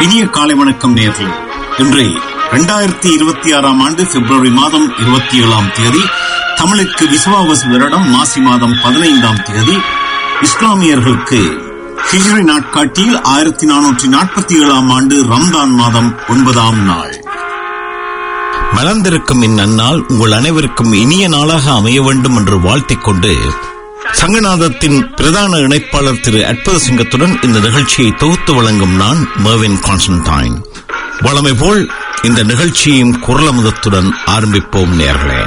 இனிய காலை வணக்கம் நேர்களே இன்று இரண்டாயிரத்தி இருபத்தி ஆறாம் ஆண்டு பிப்ரவரி மாதம் இருபத்தி ஏழாம் தேதி தமிழுக்கு விசுவாவஸ் வருடம் மாசி மாதம் பதினைந்தாம் தேதி இஸ்லாமியர்களுக்கு ஹிஜ்ரி நாட்காட்டியில் ஆயிரத்தி நானூற்றி நாற்பத்தி ஏழாம் ஆண்டு ரம்தான் மாதம் ஒன்பதாம் நாள் மலர்ந்திருக்கும் இந்நன்னாள் உங்கள் அனைவருக்கும் இனிய நாளாக அமைய வேண்டும் என்று வாழ்த்திக் கொண்டு சங்கநாதத்தின் பிரதான இணைப்பாளர் திரு அற்புத சிங்கத்துடன் இந்த நிகழ்ச்சியை தொகுத்து வழங்கும் நான் மர்வின் கான்ஸ்டன்டைன் வளமை போல் இந்த நிகழ்ச்சியும் குரலமுதத்துடன் ஆரம்பிப்போம் நேர்களே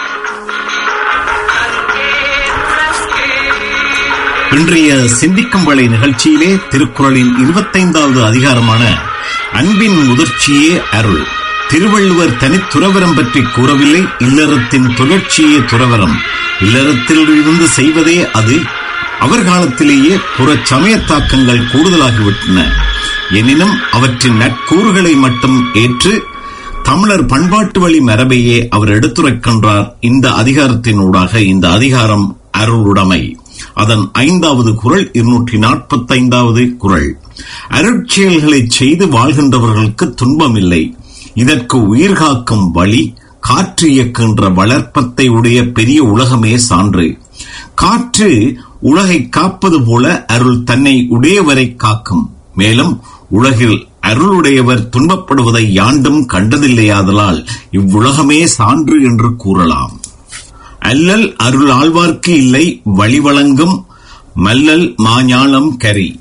இன்றைய சிந்திக்கும் வேளை நிகழ்ச்சியிலே திருக்குறளின் இருபத்தைந்தாவது அதிகாரமான அன்பின் முதிர்ச்சியே அருள் திருவள்ளுவர் தனித்துறவரம் பற்றி கூறவில்லை இல்லறத்தின் தொடர்ச்சியே துறவரம் இல்லறத்தில் இருந்து செய்வதே அது அவர் காலத்திலேயே புற சமய தாக்கங்கள் கூடுதலாகிவிட்டன எனினும் அவற்றின் நற்கூறுகளை மட்டும் ஏற்று தமிழர் பண்பாட்டு வழி மரபையே அவர் எடுத்துரைக்கின்றார் இந்த அதிகாரத்தினூடாக இந்த அதிகாரம் அருளுடைமை அதன் ஐந்தாவது குரல் இருநூற்றி நாற்பத்தி ஐந்தாவது குரல் அருட்செயல்களை செய்து வாழ்கின்றவர்களுக்கு துன்பம் இல்லை இதற்கு உயிர் காக்கும் வழி காற்று இயக்குகின்ற வளர்ப்பத்தை உடைய பெரிய உலகமே சான்று காற்று உலகை காப்பது போல அருள் தன்னை உடையவரை காக்கும் மேலும் உலகில் அருளுடையவர் துன்பப்படுவதை யாண்டும் கண்டதில்லையாதலால் இவ்வுலகமே சான்று என்று கூறலாம் அல்லல் அருள் ஆழ்வார்க்கு இல்லை வழிவழங்கும் மல்லல் மாஞாலம் கரி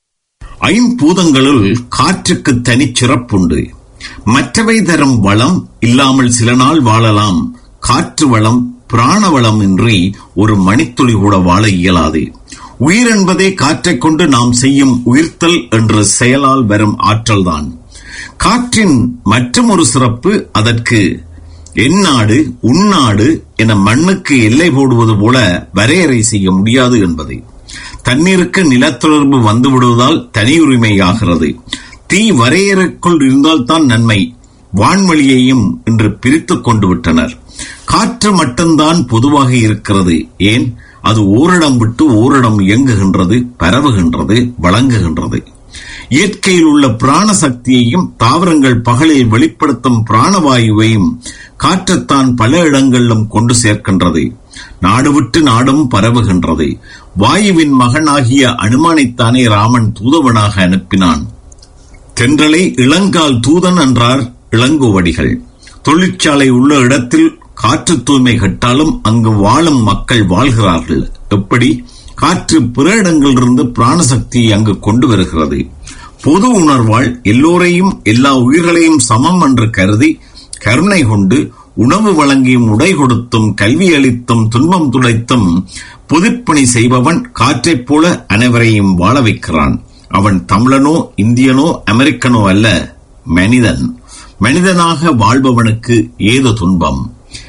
ஐம்பூதங்களுள் காற்றுக்கு தனிச் சிறப்புண்டு மற்றவை தரும் வளம் இல்லாமல் சில நாள் வாழலாம் காற்று வளம் பிராண வளம் இன்றி ஒரு மணித்துளி கூட வாழ இயலாது உயிர் என்பதே காற்றைக் கொண்டு நாம் செய்யும் உயிர்த்தல் என்ற செயலால் வரும் ஆற்றல்தான் காற்றின் மற்றொரு சிறப்பு அதற்கு எந்நாடு உன்னாடு என மண்ணுக்கு எல்லை போடுவது போல வரையறை செய்ய முடியாது என்பது தண்ணீருக்கு நிலத்தொடர்பு வந்துவிடுவதால் தனியுரிமையாகிறது தீ வரையறைக்குள் இருந்தால்தான் நன்மை வான்வழியையும் இன்று பிரித்துக் கொண்டு விட்டனர் காற்று மட்டும்தான் பொதுவாக இருக்கிறது ஏன் அது ஓரிடம் விட்டு ஓரிடம் இயங்குகின்றது பரவுகின்றது வழங்குகின்றது இயற்கையில் உள்ள பிராண சக்தியையும் தாவரங்கள் பகலில் வெளிப்படுத்தும் பிராணவாயுவையும் காற்றுத்தான் பல இடங்களிலும் கொண்டு சேர்க்கின்றது நாடு விட்டு நாடும் பரவுகின்றது வாயுவின் மகனாகிய அனுமானைத்தானே ராமன் தூதவனாக அனுப்பினான் தென்றலை இளங்கால் தூதன் என்றார் இளங்கோவடிகள் தொழிற்சாலை உள்ள இடத்தில் காற்று தூய்மை கட்டாலும் அங்கு வாழும் மக்கள் வாழ்கிறார்கள் எப்படி காற்று பிற இடங்களிலிருந்து பிராணசக்தியை அங்கு கொண்டு வருகிறது பொது உணர்வால் எல்லோரையும் எல்லா உயிர்களையும் சமம் என்று கருதி கருணை கொண்டு உணவு வழங்கியும் உடை கொடுத்தும் கல்வி அளித்தும் துன்பம் துடைத்தும் பொதுப்பணி செய்பவன் காற்றைப் போல அனைவரையும் வாழ வைக்கிறான் அவன் தமிழனோ இந்தியனோ அமெரிக்கனோ அல்ல மனிதன் மனிதனாக வாழ்பவனுக்கு ஏது துன்பம்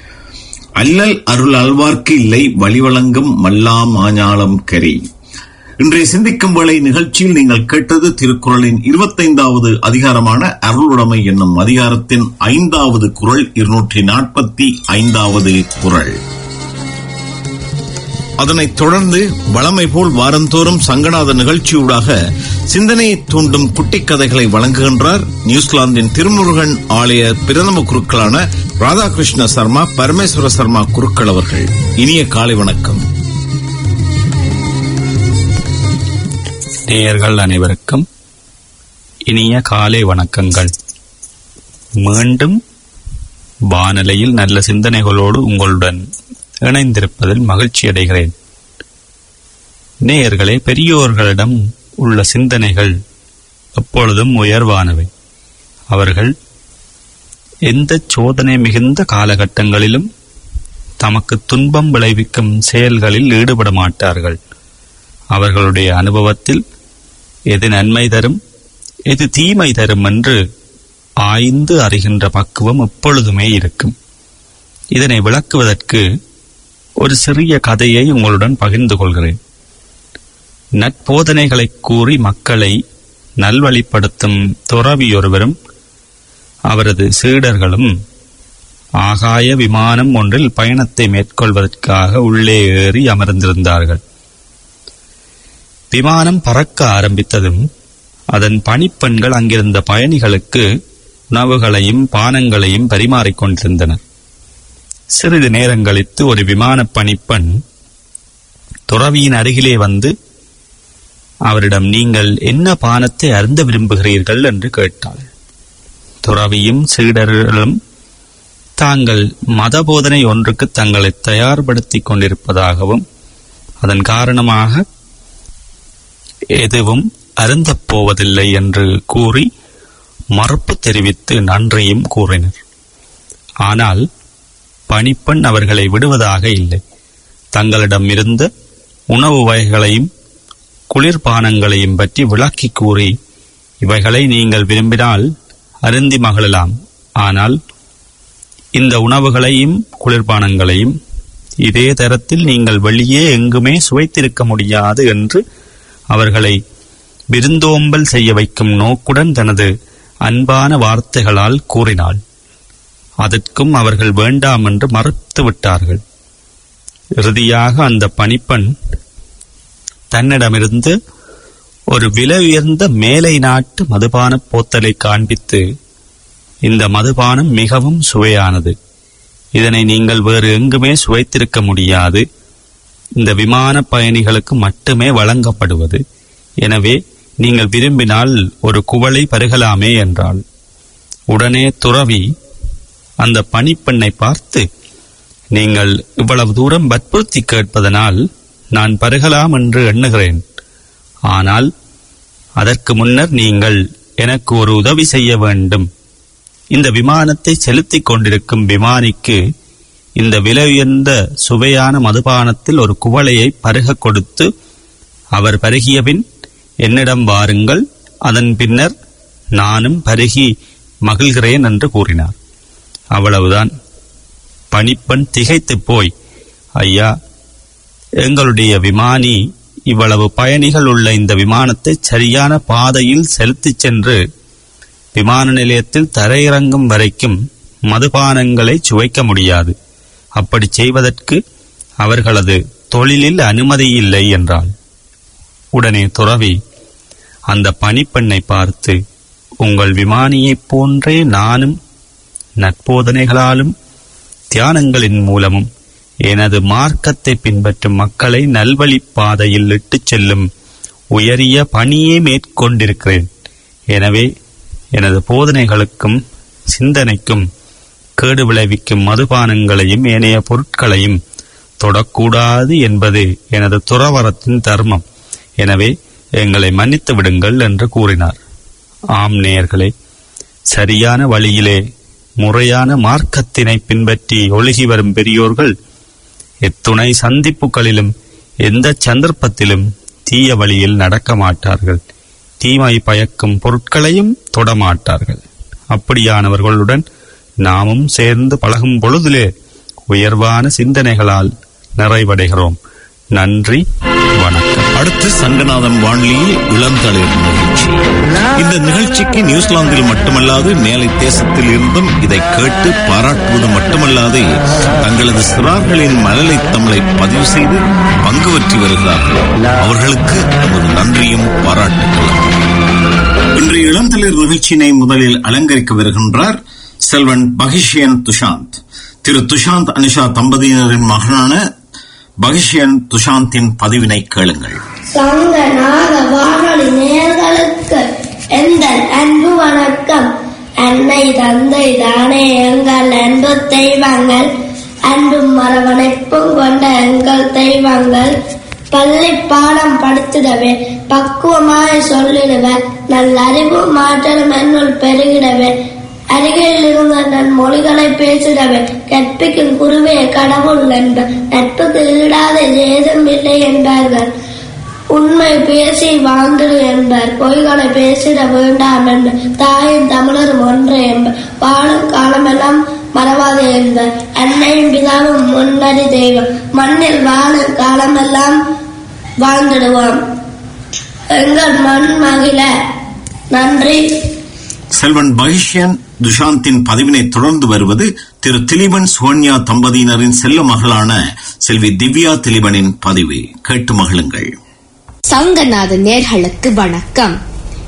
அல்லல் அருள் அல்வார்க்கு இல்லை வழிவழங்கும் மல்லா மாஞாலம் கரி இன்றைய சிந்திக்கும் வேளை நிகழ்ச்சியில் நீங்கள் கேட்டது திருக்குறளின் இருபத்தைந்தாவது அதிகாரமான அருளுடைமை என்னும் அதிகாரத்தின் ஐந்தாவது குரல் இருநூற்றி நாற்பத்தி ஐந்தாவது குரல் அதனைத் தொடர்ந்து வளமை போல் வாரந்தோறும் சங்கநாத நிகழ்ச்சியூடாக சிந்தனையை தூண்டும் குட்டிக் கதைகளை வழங்குகின்றார் நியூசிலாந்தின் திருமுருகன் ஆலய பிரதம குருக்களான ராதாகிருஷ்ண சர்மா பரமேஸ்வர சர்மா குருக்கள் அவர்கள் இனிய காலை வணக்கம் நேயர்கள் அனைவருக்கும் இனிய காலை வணக்கங்கள் மீண்டும் வானலையில் நல்ல சிந்தனைகளோடு உங்களுடன் இணைந்திருப்பதில் மகிழ்ச்சி அடைகிறேன் நேயர்களே பெரியோர்களிடம் உள்ள சிந்தனைகள் எப்பொழுதும் உயர்வானவை அவர்கள் எந்த சோதனை மிகுந்த காலகட்டங்களிலும் தமக்கு துன்பம் விளைவிக்கும் செயல்களில் ஈடுபட மாட்டார்கள் அவர்களுடைய அனுபவத்தில் எது நன்மை தரும் எது தீமை தரும் என்று ஆய்ந்து அறிகின்ற பக்குவம் எப்பொழுதுமே இருக்கும் இதனை விளக்குவதற்கு ஒரு சிறிய கதையை உங்களுடன் பகிர்ந்து கொள்கிறேன் நட்போதனைகளை கூறி மக்களை நல்வழிப்படுத்தும் துறவியொருவரும் அவரது சீடர்களும் ஆகாய விமானம் ஒன்றில் பயணத்தை மேற்கொள்வதற்காக உள்ளே ஏறி அமர்ந்திருந்தார்கள் விமானம் பறக்க ஆரம்பித்ததும் அதன் பணிப்பெண்கள் அங்கிருந்த பயணிகளுக்கு உணவுகளையும் பானங்களையும் பரிமாறிக் கொண்டிருந்தனர் சிறிது நேரம் கழித்து ஒரு விமானப் பணிப்பெண் துறவியின் அருகிலே வந்து அவரிடம் நீங்கள் என்ன பானத்தை அருந்த விரும்புகிறீர்கள் என்று கேட்டாள் துறவியும் சீடர்களும் தாங்கள் மத போதனை ஒன்றுக்கு தங்களை தயார்படுத்திக் கொண்டிருப்பதாகவும் அதன் காரணமாக எதுவும் அருந்தப் போவதில்லை என்று கூறி மறுப்பு தெரிவித்து நன்றியும் கூறினர் ஆனால் பணிப்பெண் அவர்களை விடுவதாக இல்லை தங்களிடம் இருந்த உணவு வகைகளையும் குளிர்பானங்களையும் பற்றி விளக்கி கூறி இவைகளை நீங்கள் விரும்பினால் அருந்தி மகிழலாம் ஆனால் இந்த உணவுகளையும் குளிர்பானங்களையும் இதே தரத்தில் நீங்கள் வெளியே எங்குமே சுவைத்திருக்க முடியாது என்று அவர்களை விருந்தோம்பல் செய்ய வைக்கும் நோக்குடன் தனது அன்பான வார்த்தைகளால் கூறினாள் அதற்கும் அவர்கள் வேண்டாம் என்று மறுத்து விட்டார்கள் இறுதியாக அந்த பணிப்பெண் தன்னிடமிருந்து ஒரு விலை உயர்ந்த மேலை நாட்டு மதுபான போத்தலை காண்பித்து இந்த மதுபானம் மிகவும் சுவையானது இதனை நீங்கள் வேறு எங்குமே சுவைத்திருக்க முடியாது இந்த விமான பயணிகளுக்கு மட்டுமே வழங்கப்படுவது எனவே நீங்கள் விரும்பினால் ஒரு குவளை பருகலாமே என்றாள் உடனே துறவி அந்த பணிப்பெண்ணை பார்த்து நீங்கள் இவ்வளவு தூரம் வற்புறுத்தி கேட்பதனால் நான் பருகலாம் என்று எண்ணுகிறேன் ஆனால் அதற்கு முன்னர் நீங்கள் எனக்கு ஒரு உதவி செய்ய வேண்டும் இந்த விமானத்தை செலுத்திக் கொண்டிருக்கும் விமானிக்கு இந்த விலை உயர்ந்த சுவையான மதுபானத்தில் ஒரு குவளையை பருகக் கொடுத்து அவர் பருகியபின் என்னிடம் வாருங்கள் அதன் பின்னர் நானும் பருகி மகிழ்கிறேன் என்று கூறினார் அவ்வளவுதான் பணிப்பெண் திகைத்துப் போய் ஐயா எங்களுடைய விமானி இவ்வளவு பயணிகள் உள்ள இந்த விமானத்தை சரியான பாதையில் செலுத்திச் சென்று விமான நிலையத்தில் தரையிறங்கும் வரைக்கும் மதுபானங்களை சுவைக்க முடியாது அப்படி செய்வதற்கு அவர்களது தொழிலில் அனுமதி இல்லை என்றாள் உடனே துறவி அந்த பணிப்பெண்ணை பார்த்து உங்கள் விமானியைப் போன்றே நானும் நற்போதனைகளாலும் தியானங்களின் மூலமும் எனது மார்க்கத்தை பின்பற்றும் மக்களை நல்வழிப் பாதையில் இட்டுச் செல்லும் உயரிய பணியை மேற்கொண்டிருக்கிறேன் எனவே எனது போதனைகளுக்கும் சிந்தனைக்கும் கேடு விளைவிக்கும் மதுபானங்களையும் ஏனைய பொருட்களையும் தொடக்கூடாது என்பது எனது துறவரத்தின் தர்மம் எனவே எங்களை மன்னித்து விடுங்கள் என்று கூறினார் ஆம் நேயர்களே சரியான வழியிலே முறையான மார்க்கத்தினை பின்பற்றி ஒழுகி வரும் பெரியோர்கள் எத்துணை சந்திப்புகளிலும் எந்த சந்தர்ப்பத்திலும் தீய வழியில் நடக்க மாட்டார்கள் தீமை பயக்கும் பொருட்களையும் தொடமாட்டார்கள் அப்படியானவர்களுடன் நாமும் சேர்ந்து பழகும் பொழுதிலே உயர்வான சிந்தனைகளால் நிறைவடைகிறோம் நன்றி வணக்கம் அடுத்து சங்கநாதம் வானொலியில் இளந்தளிர் நிகழ்ச்சி இந்த நிகழ்ச்சிக்கு நியூசிலாந்தில் மட்டுமல்லாது மேலை தேசத்தில் இருந்தும் இதை கேட்டு பாராட்டுவது மட்டுமல்லாது தங்களது சிறார்களின் மழலை தமிழை பதிவு செய்து பங்கு பற்றி வருகிறார்கள் அவர்களுக்கு நமது நன்றியும் பாராட்டுகளும் இன்றைய இளந்தளிர் நிகழ்ச்சியினை முதலில் அலங்கரிக்க வருகின்றார் செல்வன் பகிஷியன் துஷாந்த் திரு துஷாந்த் அனிஷா தம்பதியினரின் மகனான பகிஷியன் துஷாந்தின் பதிவினை கேளுங்கள் சங்க நாக வானொலி நேர்களுக்கு எந்த அன்பு வணக்கம் அன்னை தந்தை தானே எங்கள் அன்பு தெய்வங்கள் அன்பும் மரவணைப்பும் கொண்ட எங்கள் தெய்வங்கள் பள்ளி பாடம் படித்திடவே பக்குவமாய் சொல்லிடவே நல்ல அறிவும் மாற்றலும் என்னுள் பெருகிடவே அருகில் இருந்த நன் மொழிகளை பேசிடவே கற்பிக்கும் குருவே கடவுள் என்பர் நட்புக்கு ஈடாத ஏதும் இல்லை என்பார்கள் உண்மை பேசி வாழ்ந்திடு என்பர் பொய்களை பேசிட வேண்டாம் என்பர் தாயும் தமிழரும் ஒன்று என்பர் வாழும் காலமெல்லாம் மறவாதே என்பர் அன்னையும் பிதாவும் முன்னறி தெய்வம் மண்ணில் வாழும் காலமெல்லாம் வாழ்ந்திடுவோம் எங்கள் மண் மகிழ நன்றி செல்வன் பகிஷ்யன் துஷாந்தின் பதிவினை தொடர்ந்து வருவது திரு திலீபன் சுகன்யா தம்பதியினரின் செல்ல மகளான செல்வி திவ்யா திலீபனின் பதிவு கேட்டு மகிழுங்கள் சங்கநாத நேர்களுக்கு வணக்கம்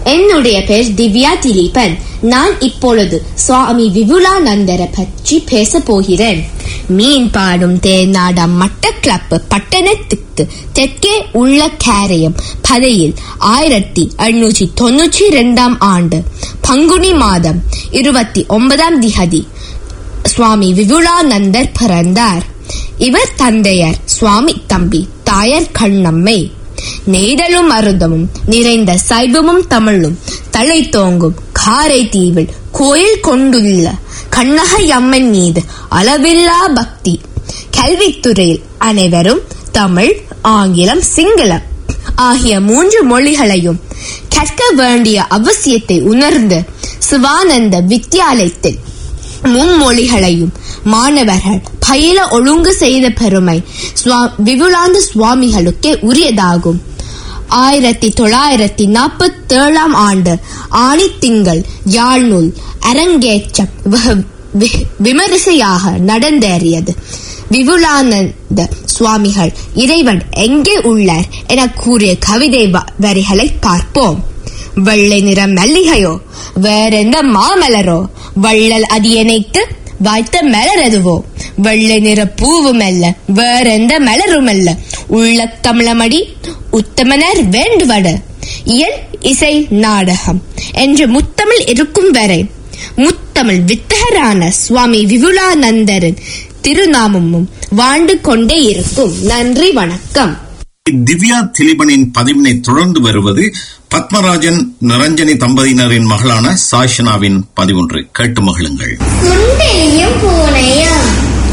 என்னுடைய பெயர் திவ்யா திலீபன் நான் இப்பொழுது சுவாமி விபுலானந்தரை பற்றி பேச போகிறேன் மீன் பாடும் தேர்நாடம் மட்டக்களப்பு பட்டணத்துக்கு தெற்கே உள்ள கேரயம் பதையில் ஆயிரத்தி எண்ணூற்றி தொன்னூற்றி இரண்டாம் ஆண்டு பங்குனி மாதம் இருபத்தி ஒன்பதாம் திகதி சுவாமி விபுலானந்தர் பிறந்தார் இவர் தந்தையர் சுவாமி தம்பி தாயார் கண்ணம்மை நெய்தலும் அருந்தமும் நிறைந்த சைவமும் தமிழும் தலை தோங்கும் காரை தீவில் கோயில் கொண்டுள்ள கண்ணகை அம்மன் மீது அளவில்லா பக்தி கல்வித்துறையில் அனைவரும் தமிழ் ஆங்கிலம் சிங்களம் ஆகிய மூன்று மொழிகளையும் கற்க வேண்டிய அவசியத்தை உணர்ந்து சிவானந்த வித்தியாலயத்தில் மும்மொழிகளையும் மாணவர்கள் பயில ஒழுங்கு செய்த பெருமை சுவா- விபுலாந்த சுவாமிகளுக்கே உரியதாகும் ஆயிரத்தி தொள்ளாயிரத்தி நாற்பத்தி ஏழாம் ஆண்டு ஆணி திங்கள் யாழ்நூல் அரங்கேற்றம் வெகு- வி- விமரிசையாக நடந்தேறியது விபுலானந்த சுவாமிகள் இறைவன் எங்கே உள்ளார் என கூறிய கவிதை வ- வரிகளை பார்ப்போம் வெள்ளை நிற மல்லிகையோ வேறெந்த மாமலரோ வள்ளல் அடியனைக்கு வாய்த்த மலரதுவோ வெள்ளை நிற பூவும் அல்ல வேறெந்த மலரும் அல்ல உள்ள தமிழமடி உத்தமனர் வேண்டுவட இயல் இசை நாடகம் என்று முத்தமிழ் இருக்கும் வரை முத்தமிழ் வித்தகரான சுவாமி விபுலானந்தரின் திருநாமமும் வாழ்ந்து கொண்டே இருக்கும் நன்றி வணக்கம் திவ்யா திலீபனின் பதிவினை தொடர்ந்து வருவது பத்மராஜன் நிரஞ்சனி தம்பதியினரின் மகளான சாஷனாவின் பதிவொன்று கேட்டு மகிழுங்கள் சுண்டெலியும் பூனையும்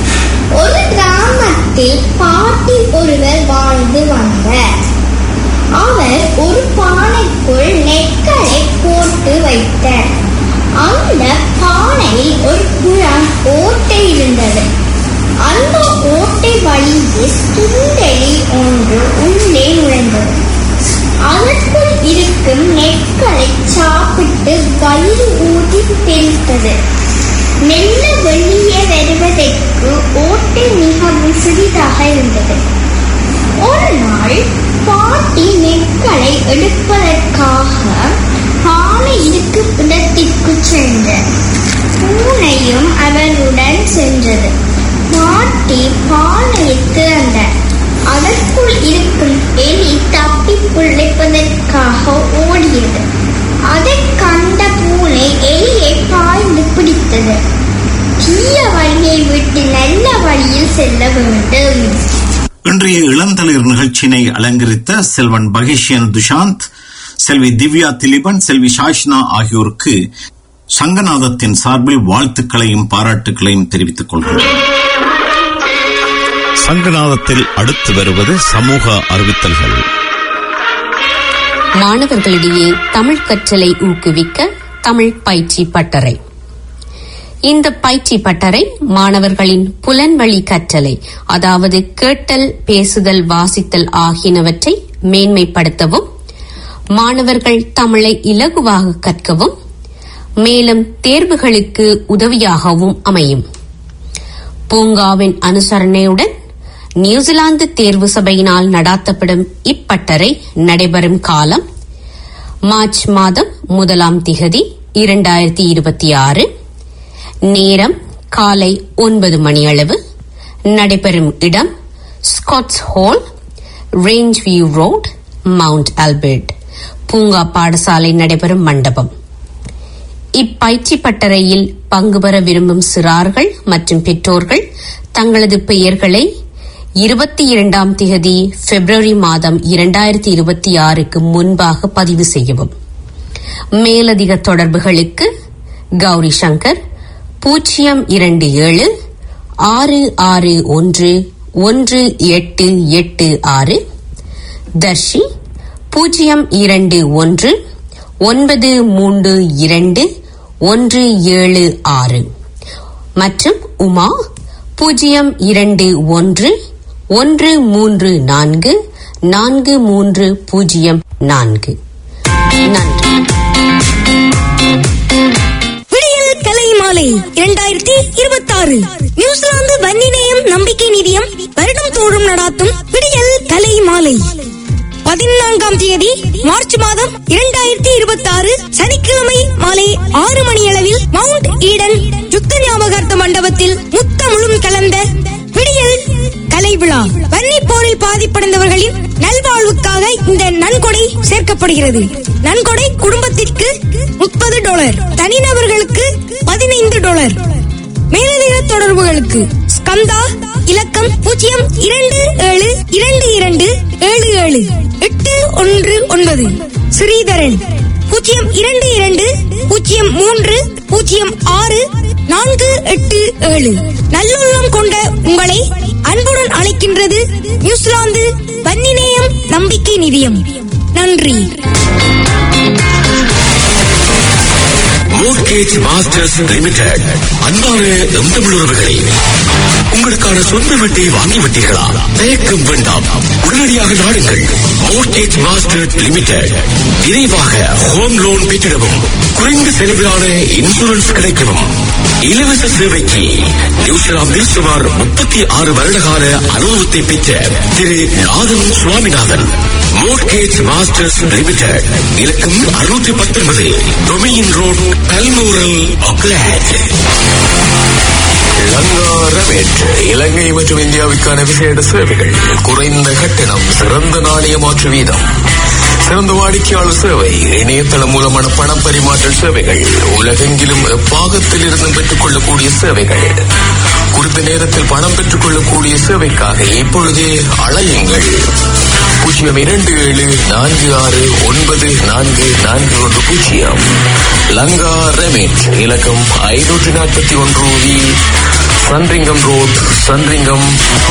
ஒரு கிராமத்தில் பாட்டி ஒருவர் வாழ்ந்து வந்தார் அவர் ஒரு பானைக்குள் நெற்களை போட்டு வைத்தார் அந்த பானையில் ஒரு குழாம் ஓட்டை இருந்தது அந்த ஓட்டை வழியே சுண்டெலி ஒன்று உள்ளே நுழைந்தது அதற்குள் இருக்கும் நெற்களை சாப்பிட்டு வயிறு ஊதி தெளித்தது மெல்ல வெளியே வருவதற்கு ஓட்டை மிகவும் சிறிதாக இருந்தது ஒரு நாள் பாட்டி நெற்களை எடுப்பதற்காக பானை இருக்கும் இடத்திற்கு சென்றார் பூனையும் அவருடன் சென்றது பாட்டி பானையை திறந்தார் அதற்குள் இருக்கும் எலி தப்பி பிழைப்பதற்காக ஓடியது அதை கண்ட பூனை எலியை பாய்ந்து பிடித்தது தீய வழியை விட்டு நல்ல வழியில் செல்ல வேண்டும் இன்றைய இளந்தளிர் நிகழ்ச்சியினை அலங்கரித்த செல்வன் பகேஷியன் துஷாந்த் செல்வி திவ்யா திலீபன் செல்வி ஷாஷ்னா ஆகியோருக்கு சங்கநாதத்தின் சார்பில் வாழ்த்துக்களையும் பாராட்டுக்களையும் தெரிவித்துக் கொள்கிறேன் சங்கநாதத்தில் அடுத்து வருவது சமூக அறிவித்தல்கள் மாணவர்களிடையே தமிழ் கற்றலை ஊக்குவிக்க தமிழ் பயிற்சி பட்டறை இந்த பயிற்சி பட்டறை மாணவர்களின் புலன்வழி கற்றலை அதாவது கேட்டல் பேசுதல் வாசித்தல் ஆகியனவற்றை மேன்மைப்படுத்தவும் மாணவர்கள் தமிழை இலகுவாக கற்கவும் மேலும் தேர்வுகளுக்கு உதவியாகவும் அமையும் பூங்காவின் அனுசரணையுடன் நியூசிலாந்து தேர்வு சபையினால் நடாத்தப்படும் இப்பட்டறை நடைபெறும் காலம் மார்ச் மாதம் முதலாம் திகதி இரண்டாயிரத்தி இருபத்தி ஆறு நேரம் காலை ஒன்பது மணியளவு நடைபெறும் இடம் Scotts hall range view road mount Albert பூங்கா பாடசாலை நடைபெறும் மண்டபம் இப்பயிற்சி பட்டறையில் பங்கு பெற விரும்பும் சிறார்கள் மற்றும் பெற்றோர்கள் தங்களது பெயர்களை இருபத்தி இரண்டாம் திகதி பிப்ரவரி மாதம் இரண்டாயிரத்தி இருபத்தி ஆறுக்கு முன்பாக பதிவு செய்யவும் மேலதிக தொடர்புகளுக்கு கௌரி சங்கர் பூஜ்ஜியம் இரண்டு ஏழு ஆறு ஆறு ஒன்று ஒன்று எட்டு எட்டு ஆறு தர்ஷி பூஜ்ஜியம் இரண்டு ஒன்று ஒன்பது மூன்று இரண்டு ஒன்று ஏழு ஆறு மற்றும் உமா பூஜ்ஜியம் இரண்டு ஒன்று ஒன்று மூன்று நான்கு நான்கு மூன்று பூஜ்ஜியம் நான்கு நன்றி விடியல் கலை மாலை இரண்டாயிரத்தி இருபத்தி ஆறு நியூசிலாந்து வன்னிநேயம் நம்பிக்கை நிதியம் வருடம் தோறும் நடாத்தும் விடியல் கலை மாலை பதினான்காம் தேதி மார்ச் மாதம் இரண்டாயிரத்தி இருபத்தி ஆறு சனிக்கிழமை மாலை ஆறு மணி அளவில் மவுண்ட் ஈடன் யுத்த ஞாபகார்த்த மண்டபத்தில் முத்தமுழும் கலந்த விடியல் கலை விழா வன்னி போரில் பாதிப்படைந்தவர்களின் நல்வாழ்வுக்காக இந்த நன்கொடை சேர்க்கப்படுகிறது நன்கொடை குடும்பத்திற்கு முப்பது டாலர் தனிநபர்களுக்கு பதினைந்து டாலர் மேலதிக தொடர்புகளுக்கு ஸ்கந்தா இலக்கம் பூஜ்ஜியம் இரண்டு ஏழு இரண்டு இரண்டு ஏழு ஏழு எட்டு ஒன்று ஒன்பது ஸ்ரீதரன் பூஜ்ஜியம் இரண்டு இரண்டு பூஜ்ஜியம் மூன்று பூஜ்ஜியம் ஆறு நான்கு எட்டு ஏழு நல்லுள்ளம் கொண்ட உங்களை அன்புடன் அழைக்கின்றது நியூசிலாந்து வன்னிநேயம் நம்பிக்கை நிதியம் நன்றி மோர்கேஜ் மாஸ்டர்ஸ் லிமிடெட் அன்பான எம் தமிழுறவுகளே உங்களுக்கான சொந்த வீட்டை வாங்கி விட்டீர்களா தயக்கம் வேண்டாம் உடனடியாக நாடுங்கள் மோர்கேஜ் மாஸ்டர் லிமிடெட் விரைவாக ஹோம் லோன் பெற்றிடவும் குறைந்த செலவிலான இன்சூரன்ஸ் கிடைக்கவும் இலவச சேவைக்கு நியூசிலாந்தில் சுமார் முப்பத்தி ஆறு வருடகால அனுபவத்தை பெற்ற திரு Nathan Swaminathan mortgage masters limited இலக்கம் அறுநூற்றி பத்தொன்பது டொமியின் ரோட் பல்மூரல் ஒக்லாட் லங்காரமேற்று இலங்கை மற்றும் இந்தியாவுக்கான விசேட சேவைகள் குறைந்த கட்டணம் சிறந்த நாணய மாற்று வீதம் சிறந்த வாடிக்கையாளர் சேவை இணையதளம் மூலமான பண பரிமாற்ற சேவைகள் உலகெங்கிலும் எப்பாகத்தில் இருந்து பெற்றுக் கொள்ளக்கூடிய சேவைகள் குறித்த நேரத்தில் பணம் பெற்றுக் கொள்ளக்கூடிய சேவைக்காக இப்பொழுதே அழையுங்கள் பூஜ்ஜியம் இரண்டு ஏழு நான்கு ஆறு ஒன்பது நான்கு நான்கு ஒன்று பூஜ்ஜியம் லங்கா ரெமேட் இலக்கம் ஐநூற்றி நாற்பத்தி ஒன்று V Sandringham road Sandringham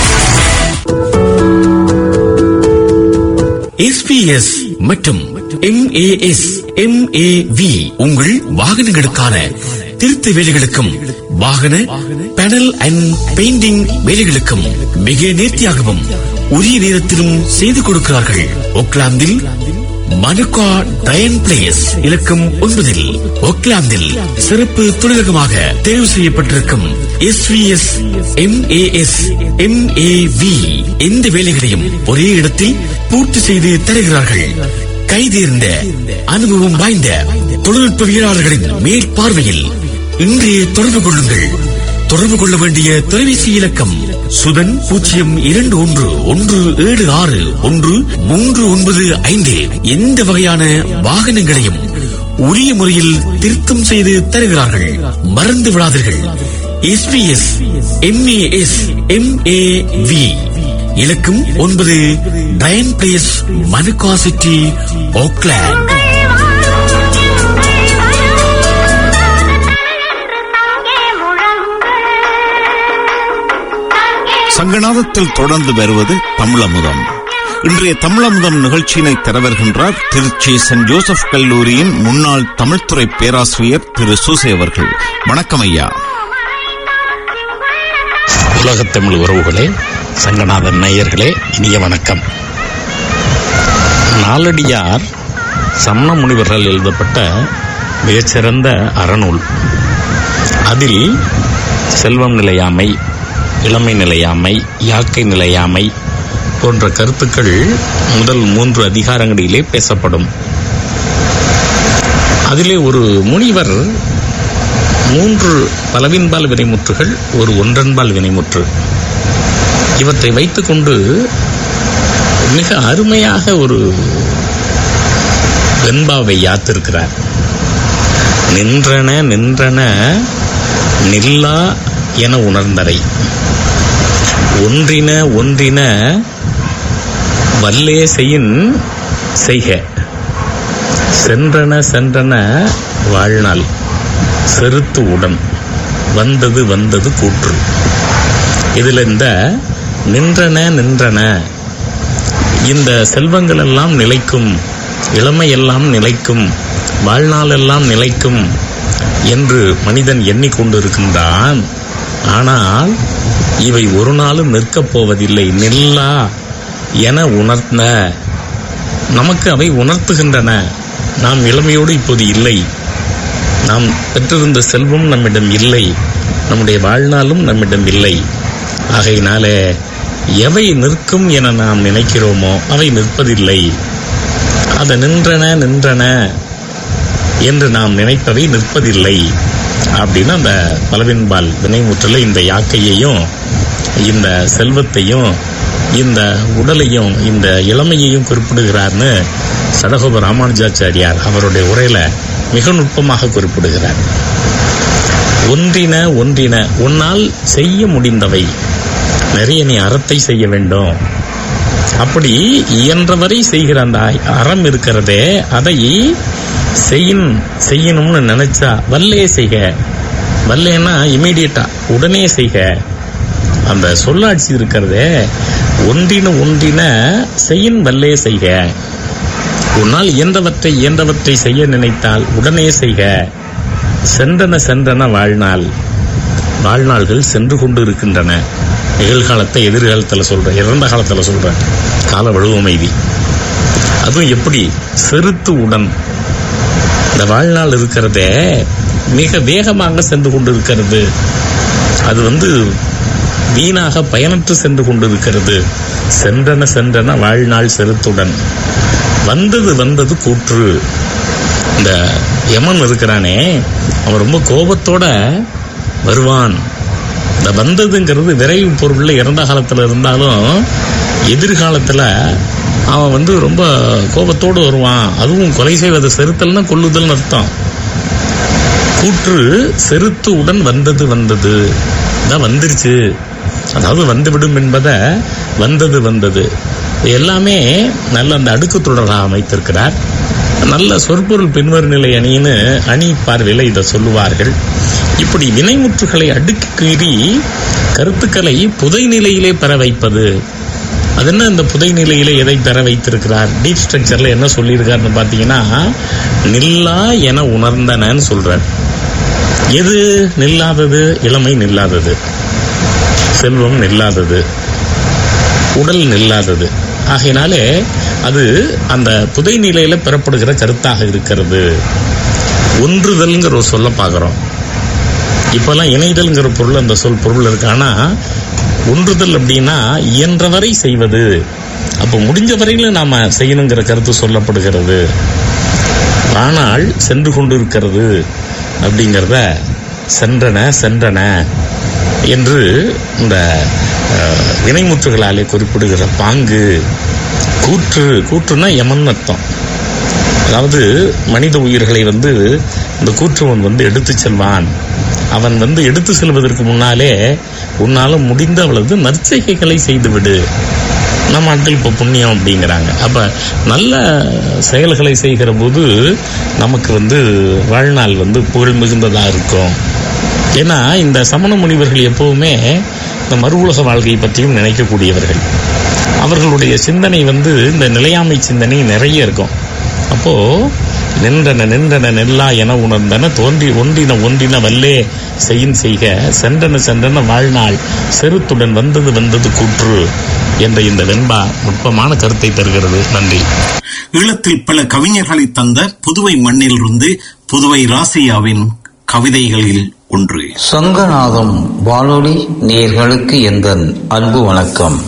SPS மற்றும் எம்ஏஎஸ் எம்ஏவி உங்கள் வாகனங்களுக்கான திருத்த வேலைகளுக்கும் வாகன பேனல் அண்ட் பெயிண்டிங் வேலைகளுக்கும் மிக நேர்த்தியாகவும் உரிய நேரத்திலும் செய்து கொடுக்கிறார்கள் ஓக்லாந்தில் மனுகா டயன் பிளேஸ் இலக்கம் ஒன்பதில் ஓக்லாந்தில் சிறப்பு தொழிலகமாக தேர்வு செய்யப்பட்டிருக்கும் எஸ்விஎஸ் எம்ஏஎஸ் எம்ஏவி எந்த வேலைகளையும் ஒரே இடத்தில் பூர்த்தி செய்து தருகிறார்கள் கைதேர்ந்த அனுபவம் வாய்ந்த தொழில்நுட்பவியலாளர்களின் மேற்பார்வையில் இன்றைய தொடர்பு கொள்ளுங்கள் தொடர்பு கொள்ள வேண்டிய தொலைபேசி இலக்கம் சுதன் பூஜ்ஜியம் இரண்டு ஒன்று ஒன்று ஏழு ஆறு ஒன்று மூன்று ஒன்பது ஐந்து எந்த வகையான வாகனங்களையும் உரிய முறையில் திருத்தம் செய்து தருகிறார்கள் மறந்து விடாதீர்கள் எஸ்பிஎஸ் எம்ஏஎஸ் எம்ஏவி இலக்கம் ஒன்பது Diane place Manukau city Auckland சங்கநாதத்தில் தொடர்ந்து வருவது தமிழமுதம் இன்றைய தமிழமுதம் நிகழ்ச்சியினை தரவருகின்றார் திருச்சி சென்ட் ஜோசப் கல்லூரியின் முன்னாள் தமிழ்துறை பேராசிரியர் திரு சூசே அவர்கள் வணக்கம் ஐயா உலகத்தமிழ் உறவுகளே சங்கநாதன் நேயர்களே இனிய வணக்கம் நாலடியார் சமண முனிவர்கள் எழுதப்பட்ட மிகச்சிறந்த அறநூல் அதில் செல்வம் நிலையாமை இளமை நிலையாமை யாக்கை நிலையாமை போன்ற கருத்துக்கள் முதல் மூன்று அதிகாரங்களிலே பேசப்படும் அதிலே ஒரு முனிவர் மூன்று பலவின்பால் வினைமுற்றுகள் ஒரு ஒன்றன்பால் வினைமுற்று இவற்றை வைத்துக்கொண்டு மிக அருமையாக ஒரு வெண்பாவை யாத்திருக்கிறார் நின்றன நின்றன நில்லா என உணர்ந்தரை ஒன்றின ஒன்றின வல்லே செய்யின் செய்க சென்றன சென்றன வாழ்நாள் செருத்து உடன் வந்தது வந்தது கூற்று இதில் இந்த நின்றன நின்றன இந்த செல்வங்கள் எல்லாம் நிலைக்கும் இளமை எல்லாம் நிலைக்கும் வாழ்நாள் எல்லாம் நிலைக்கும் என்று மனிதன் எண்ணிக்கொண்டிருக்கின்றான் ஆனால் இவை ஒரு நாளும் நிற்கப் போவதில்லை நில்லா என உணர்ந்த நமக்கு அவை உணர்த்துகின்றன நாம் இளமையோடு இப்போது இல்லை நாம் பெற்றிருந்த செல்வம் நம்மிடம் இல்லை நம்முடைய வாழ்நாளும் நம்மிடம் இல்லை ஆகையினால எவை நிற்கும் என நாம் நினைக்கிறோமோ அவை நிற்பதில்லை அது நின்றன நின்றன என்று நாம் நினைப்பவை நிற்பதில்லை அப்படின்னு அந்த பலவின்பால் வினைமுற்றில் இந்த யாக்கையையும் இந்த செல்வத்தையும் இந்த உடலையும் இந்த இளமையையும் குறிப்பிடுகிறார்னு சடகோப ராமானுஜாச்சாரியார் அவருடைய உரையில மிக நுட்பமாக குறிப்பிடுகிறார் ஒன்றின ஒன்றின உன்னால் செய்ய முடிந்தவை நிறைய நீ அறத்தை செய்ய வேண்டும் அப்படி இயன்றவரை செய்கிற அந்த அறம் இருக்கிறதே அதை செய்யும் செய்யணும்னு நினைச்சா வல்லே செய்க வல்லேன்னா இமீடியட்டா உடனே செய்க அந்த சொல்லாட்சி இருக்கிறதே ஒன்றின ஒன்றின செய்யின் வல்லே செய்க உன்னால் இயன்றவற்றை இயன்றவற்றை செய்ய நினைத்தால் உடனே செய்க சென்றன சென்றன வாழ்நாள் வாழ்நாள்கள் சென்று கொண்டு இருக்கின்றன நிகழ்காலத்தை எதிர்காலத்துல சொல்றேன் இறந்த காலத்துல சொல்றேன் கால வழுவமைதி அதுவும் எப்படி செருத்து உடன் இந்த வாழ்நாள் இருக்கிறதே மிக வேகமாக சென்று கொண்டு இருக்கிறது அது வந்து வீணாக பயனற்று சென்று கொண்டிருக்கிறது சென்றன சென்றன வாழ்நாள் செருத்துடன் வந்தது வந்தது கூற்று இந்த யமன் இருக்கிறானே அவன் ரொம்ப கோபத்தோட வருவான் இந்த வந்ததுங்கிறது விரைவு பொருள்ல இறந்த காலத்துல இருந்தாலும் எதிர்காலத்துல அவன் வந்து ரொம்ப கோபத்தோடு வருவான் அதுவும் கொலை செய்வது செருத்தல்னா கொல்லுதல்னு அர்த்தம் கூற்று செருத்து உடன் வந்தது வந்தது தான் வந்துருச்சு அதாவது வந்துவிடும் என்பதை வந்தது வந்தது இது எல்லாமே நல்ல அந்த அடுக்கு தொடராக அமைத்திருக்கிறார் நல்ல சொற்பொருள் பின்வரும் நிலை அணின்னு அணி பார்வையில் இதை சொல்லுவார்கள் இப்படி வினைமுற்றுகளை அடுக்கி கீறி கருத்துக்களை புதை நிலையிலே பெற வைப்பது அது என்ன இந்த புதை நிலையிலே எதை பெற வைத்திருக்கிறார் டீப் ஸ்ட்ரக்சர்ல என்ன சொல்லியிருக்காருன்னு பார்த்தீங்கன்னா நில்லா என உணர்ந்தனன்னு சொல்றார் எது நில்லாதது இளமை நில்லாதது செல்வம் நில்லாதது உடல் நில்லாதது ஆகையினாலே அது அந்த புதை நிலையில பெறப்படுகிற கருத்தாக இருக்கிறது ஒன்றுதல்ங்கிற ஒரு சொல்ல பார்க்குறோம் இப்பெல்லாம் இணைதல்ங்கிற பொருள் அந்த சொல் பொருள் இருக்கு ஆனா ஒன்றுதல் அப்படின்னா இயன்றவரை செய்வது அப்போ முடிஞ்ச வரையில நாம செய்யணுங்கிற கருத்து சொல்லப்படுகிறது ஆனால் சென்று கொண்டிருக்கிறது அப்படிங்கிறத சென்றன சென்றன என்று இந்த அஹ், வினைமுற்றுகளாலே குறிப்பிடுகிற பாங்கு கூற்று கூற்றுனா யமன் அர்த்தம் அதாவது மனித உயிர்களை வந்து இந்த கூற்றுவன் வந்து எடுத்து செல்வான் அவன் வந்து எடுத்து செல்வதற்கு முன்னாலே உன்னால முடிந்த அவளது நற்செய்கைகளை செய்துவிடு நம்ம ஆட்கள் இப்போ புண்ணியம் அப்படிங்கிறாங்க அப்ப நல்ல செயல்களை செய்கிற போது நமக்கு வந்து வாழ்நாள் வந்து புகழ் மிகுந்ததா இருக்கும் ஏன்னா இந்த சமண முனிவர்கள் எப்பவுமே இந்த மறு உலக வாழ்க்கை பற்றியும் நினைக்கக்கூடியவர்கள் அவர்களுடைய சிந்தனை வந்து இந்த நிலையாமை சிந்தனை நிறைய இருக்கும் அப்போ நின்றன நின்றன நெல்லா என உணர்ந்தன தோன்றி ஒன்றின ஒன்றின வல்லே செய்யின் செய்க சென்றன சென்றன வாழ்நாள் செருத்துடன் வந்தது வந்தது கூற்று என்ற இந்த வெண்பா நுட்பமான கருத்தை தருகிறது நன்றி ஈழத்தில் பல கவிஞர்களை தந்த புதுவை மண்ணிலிருந்து புதுவை ராசியாவின் கவிதைகளில் ஒன்று சங்கநாதம் வானொலி நேர்களுக்கு எந்த அன்பு வணக்கம்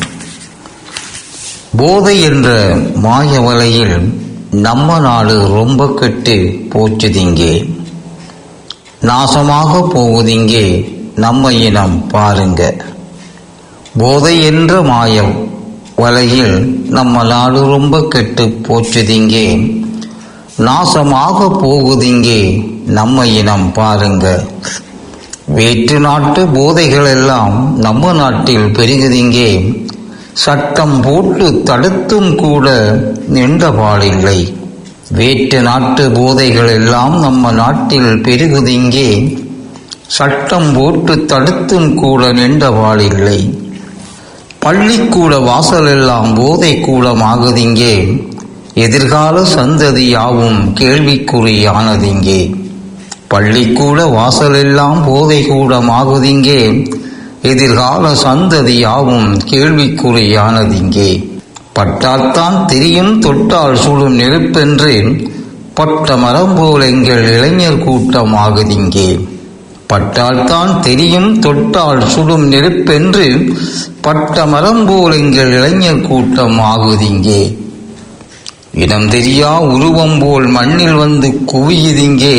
போதை என்ற மாய வலையில் நம்ம நாடு ரொம்ப கெட்டு போச்சுதிங்கே நாசமாக போகுதிங்கே நம்ம இனம் பாருங்க போதை என்ற மாயம் வலையில் நம்ம நாடு ரொம்ப கெட்டு போச்சுதிங்கே நாசமாக போகுதிங்கே நம்ம இனம் பாருங்க வேற்று நாட்டு போதைகள் எல்லாம் நம்ம நாட்டில் பெருகுதிங்கே சட்டம் போட்டு தடுத்தும் கூட நின்ற பாடில்லை வேற்று நாட்டு போதைகள் எல்லாம் நம்ம நாட்டில் பெருகுதிங்கே சட்டம் போட்டு தடுத்தும் கூட நின்ற பாடில்லை பள்ளிக்கூட வாசலெல்லாம் போதை கூடமாகுதிங்கே எதிர்கால சந்ததி யாவும் கேள்விக்குறியானதிங்கே பள்ளிக்கூட வாசலெல்லாம் போதை கூடமாகுதிங்கே எதிர்கால சந்ததி யாவும் கேள்விக்குறியானதிங்கே பட்டால்தான் தெரியும் தொட்டால் சுடும் நெருப்பென்று பட்ட மரம் போல் எங்கள் இளைஞர் கூட்டம் ஆகுதிங்கே பட்டால்தான் தெரியும் தொட்டால் சுடும் நெருப்பென்று பட்ட மரம் போல் எங்கள் இளைஞர் கூட்டம் ஆகுதிங்கே இனம் தெரியா உருவம் போல் மண்ணில் வந்து குவியுதிங்கே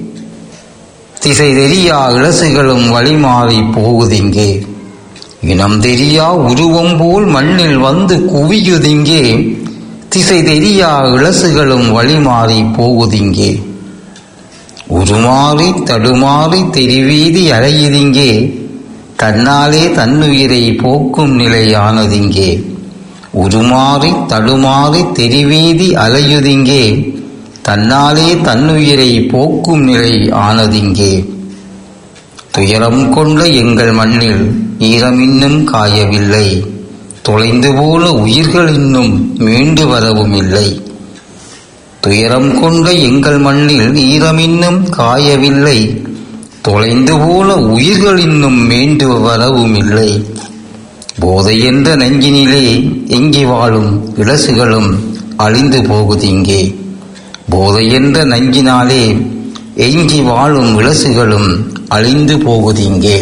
திசை தெரியா இளசுகளும் வழிமாறி போகுதிங்கே இனம் தெரியா உருவம் போல் மண்ணில் வந்து குவியுதிங்கே திசை தெரியா இளசுகளும் வழிமாறி போகுதிங்கே உருமாறி தடுமாறி தெரிவீதி அலையுதிங்கே தன்னாலே தன்னுயிரை போக்கும் நிலையானதிங்கே உருமாறி தடுமாறி தெரிவீதி அலையுதிங்கே தன்னாலே தன்னுயிரை போக்கும் நிலை ஆனதிங்கே துயரம் கொண்ட எங்கள் மண்ணில் ஈரமின்னும் காயவில்லை தொலைந்து போன உயிர்கள் இன்னும் மீண்டு வரவும் இல்லை துயரம் கொண்ட எங்கள் மண்ணில் ஈரமின்னும் காயவில்லை தொலைந்து போன உயிர்கள் இன்னும் மீண்டு வரவும் இல்லை போதை என்ற நெஞ்சினிலே எங்கி வாழும் இளசுகளும் அழிந்து போகுதிங்கே போதை என்ற நஞ்சினாலே எங்கி வாழும் இளசுகளும் அழிந்து போகுதிங்கே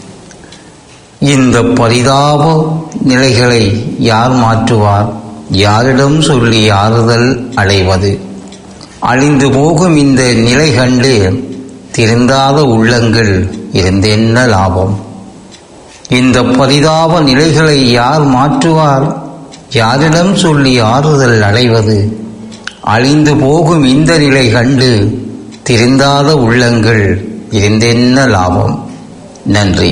இந்த பரிதாப நிலைகளை யார் மாற்றுவார் யாரிடம் சொல்லி ஆறுதல் அடைவது அழிந்து போகும் இந்த நிலை கண்டு திருந்தாத உள்ளங்கள் இருந்தென்ன லாபம் இந்த பரிதாப நிலைகளை யார் மாற்றுவார் யாரிடம் சொல்லி ஆறுதல் அடைவது அழிந்து போகும் இந்த நிலை கண்டு திருந்தாத உள்ளங்கள் இருந்தென்ன லாபம் நன்றி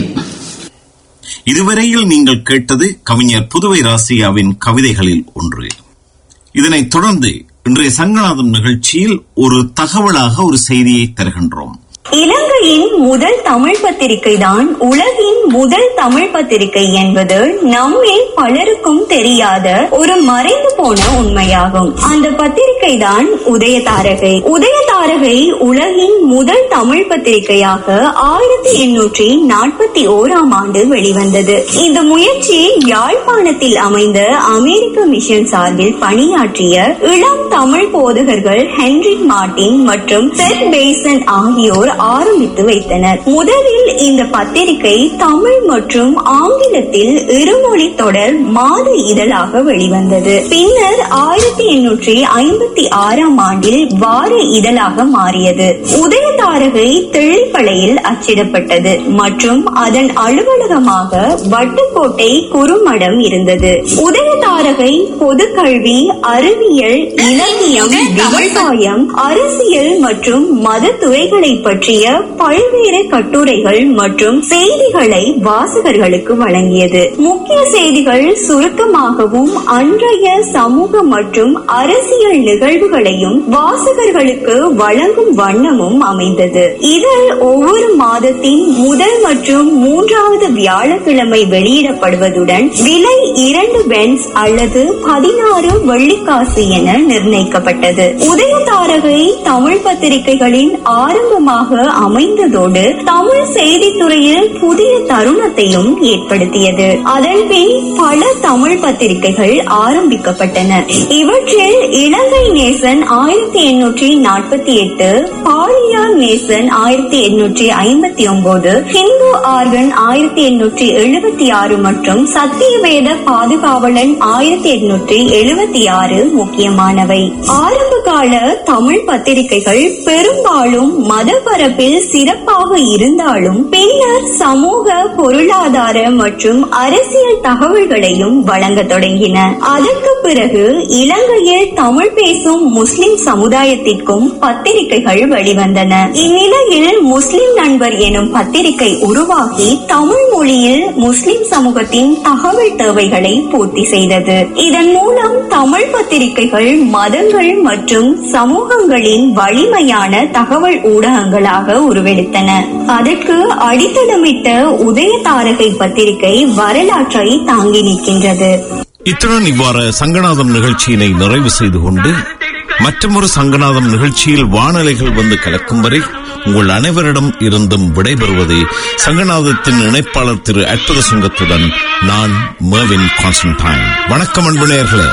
இதுவரையில் நீங்கள் கேட்டது கவிஞர் புதுவை ராசியாவின் கவிதைகளில் ஒன்று இதனைத் தொடர்ந்து இன்றைய சங்கநாதம் நிகழ்ச்சியில் ஒரு தகவலாக ஒரு செய்தியை தருகின்றோம் இலங்கையின் முதல் தமிழ் பத்திரிகை தான் உலகின் முதல் தமிழ் பத்திரிகை என்பது நம்மில் பலருக்கும் தெரியாத ஒரு மறைந்து போன உண்மையாகும் அந்த பத்திரிகை தான் உதயதாரகை உதயதாரகை உலகின் முதல் தமிழ் பத்திரிகையாக ஆயிரத்தி எண்ணூற்றி நாற்பத்தி ஓராம் ஆண்டு வெளிவந்தது இந்த முயற்சி யாழ்ப்பாணத்தில் அமைந்த அமெரிக்க மிஷன் சார்பில் பணியாற்றிய இளம் தமிழ் போதகர்கள் ஹென்ரி மார்டின் மற்றும் செட் பேசன் ஆகியோர் ஆரம்பித்து வைத்தனர் முதலில் இந்த பத்திரிகை தமிழ் மற்றும் ஆங்கிலத்தில் இருமொழி தொடர் மாத இதழாக வெளிவந்தது பின்னர் ஆயிரத்தி எண்ணூற்றி ஐம்பத்தி ஆறாம் ஆண்டில் வார இதழாக மாறியது உதயதாரகை தெள்ளிப்பளையில் அச்சிடப்பட்டது மற்றும் அதன் அலுவலகமாக வட்டுக்கோட்டை குறுமடம் இருந்தது உதயதாரகை பொது கல்வி அறிவியல் இலக்கியம் விவசாயம் அரசியல் மற்றும் மத துறைகளை பற்றிய பல்வேறு கட்டுரைகள் மற்றும் செய்திகளை வாசகர்களுக்கு வழங்கியது முக்கிய செய்திகள் சுருக்கமாகவும் அன்றைய சமூக மற்றும் அரசியல் நிகழ்வுகளையும் வாசகர்களுக்கு வழங்கும் வண்ணமும் அமைந்தது இதழ் ஒவ்வொரு மாதத்தின் முதல் மற்றும் மூன்றாவது வியாழக்கிழமை வெளியிடப்படுவதுடன் விலை இரண்டு பென்ஸ் அல்லது பதினாறு வெள்ளிக்காசு என நிர்ணயிக்கப்பட்டது உதயதாரகை தமிழ் பத்திரிகைகளின் ஆரம்பமாக அமைந்ததோடு தமிழ் செய்தித்துறையில் புதிய தருணத்தையும் ஏற்படுத்தியது அதன்பின் பல தமிழ் பத்திரிகைகள் ஆரம்பிக்கப்பட்டன இவற்றில் இலங்கை நேசன் ஆயிரத்தி எண்ணூற்றி நாற்பத்தி எட்டு பாலியார் நேசன் ஆயிரத்தி எண்ணூற்றி ஐம்பத்தி ஒன்பது ஹிந்து ஆர்கன் ஆயிரத்தி எண்ணூற்றி எழுபத்தி ஆறு மற்றும் சத்தியவேத பாதுகாவலன் ஆயிரத்தி எண்ணூற்றி எழுபத்தி ஆறு முக்கியமானவை ஆரம்பகால தமிழ் பத்திரிகைகள் பெரும்பாலும் மதப்பரப்பில் சிறப்பாக இருந்தாலும் பின்னர் சமூக பொருளாதார மற்றும் அரசியல் தகவல்களையும் வழங்க தொடங்கின அதற்கு பிறகு இலங்கையில் தமிழ் பேசும் முஸ்லிம் சமுதாயத்திற்கும் பத்திரிகைகள் வெளிவந்தன இந்நிலையில் முஸ்லிம் நண்பர் எனும் பத்திரிகை உருவாகி தமிழ் மொழியில் முஸ்லிம் சமூகத்தின் தகவல் தேவைகளை பூர்த்தி செய்தது இதன் மூலம் தமிழ் பத்திரிகைகள் மதங்கள் மற்றும் சமூகங்களின் வலிமையான தகவல் ஊடகங்களாக உருவெடுத்தன அதற்கு அடித்தளமிட்ட உதயதாரகை பத்திரிகை வரலாற்றை தாங்கி நிற்கின்றது இத்துடன் இவ்வாறு சங்கநாதம் நிகழ்ச்சியினை நிறைவு செய்து கொண்டு மற்றொரு சங்கநாதம் நிகழ்ச்சியில் வானலைகள் வந்து கலக்கும் வரை உங்கள் அனைவரிடம் இருந்தும் விடைபெறுவது சங்கநாதத்தின் இணைப்பாளர் திரு அற்புத சுங்கத்துடன் நான் மேவின் கான்ஸ்டன்டைன் வணக்கம் அன்பு நேயர்களே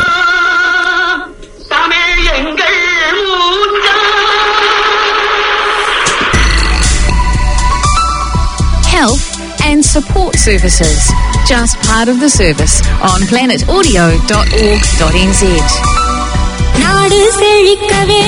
Health and support services. Just part of the service on planetaudio.org.nz. நாடு செழிக்கவே